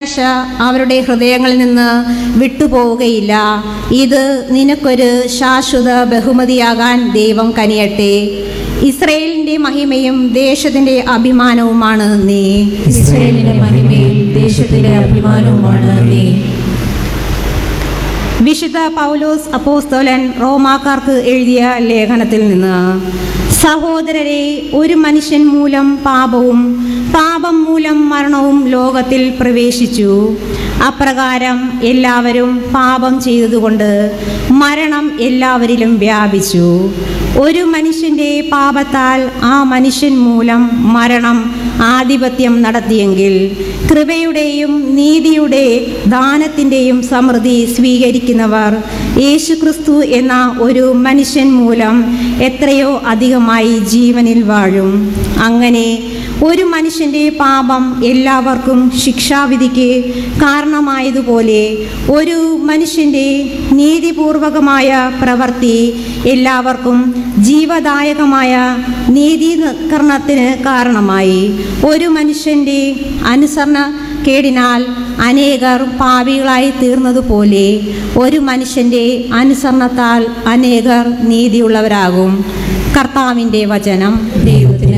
പ്രത്യാശ അവരുടെ ഹൃദയങ്ങളിൽ നിന്ന് വിട്ടുപോവുകയില്ല ഇത് നിനക്കൊരു ശാശ്വത ബഹുമതിയാകാൻ ദൈവം കനിയട്ടെ ഇസ്രയേലിൻ്റെ മഹിമയും ദേശത്തിൻ്റെ അഭിമാനവുമാണ് നീ ഇസ്രയേലിന്റെ മഹിമയും ദേശത്തിന്റെ അഭിമാനവുമാണ് നീ വിശുദ്ധ പൗലോസ് അപ്പോസ്തോലൻ റോമാക്കാർക്ക് എഴുതിയ ലേഖനത്തിൽ നിന്ന് സഹോദരരെ ഒരു മനുഷ്യൻ മൂലം പാപവും പാപം മൂലം മരണവും ലോകത്തിൽ പ്രവേശിച്ചു അപ്രകാരം എല്ലാവരും പാപം ചെയ്തതുകൊണ്ട് മരണം എല്ലാവരിലും വ്യാപിച്ചു ഒരു മനുഷ്യൻ്റെ പാപത്താൽ ആ മനുഷ്യൻ മൂലം മരണം ആധിപത്യം നടത്തിയെങ്കിൽ കൃപയുടെയും നീതിയുടെ ദാനത്തിൻ്റെയും സമൃദ്ധി സ്വീകരിക്കുന്നവർ യേശുക്രിസ്തു എന്ന ഒരു മനുഷ്യൻ മൂലം എത്രയോ അധികമായി ജീവനിൽ വാഴും അങ്ങനെ ഒരു മനുഷ്യൻ്റെ പാപം എല്ലാവർക്കും ശിക്ഷാവിധിക്ക് കാരണമായതുപോലെ ഒരു മനുഷ്യൻ്റെ നീതിപൂർവകമായ പ്രവൃത്തി എല്ലാവർക്കും ജീവദായകമായ നീതീകരണത്തിന് കാരണമായി ഒരു മനുഷ്യൻ്റെ അനുസരണ കേടിനാൽ അനേകർ പാപികളായി തീർന്നതുപോലെ ഒരു മനുഷ്യൻ്റെ അനുസരണത്താൽ അനേകർ നീതിയുള്ളവരാകും കർത്താവിൻ്റെ വചനം ദൈവം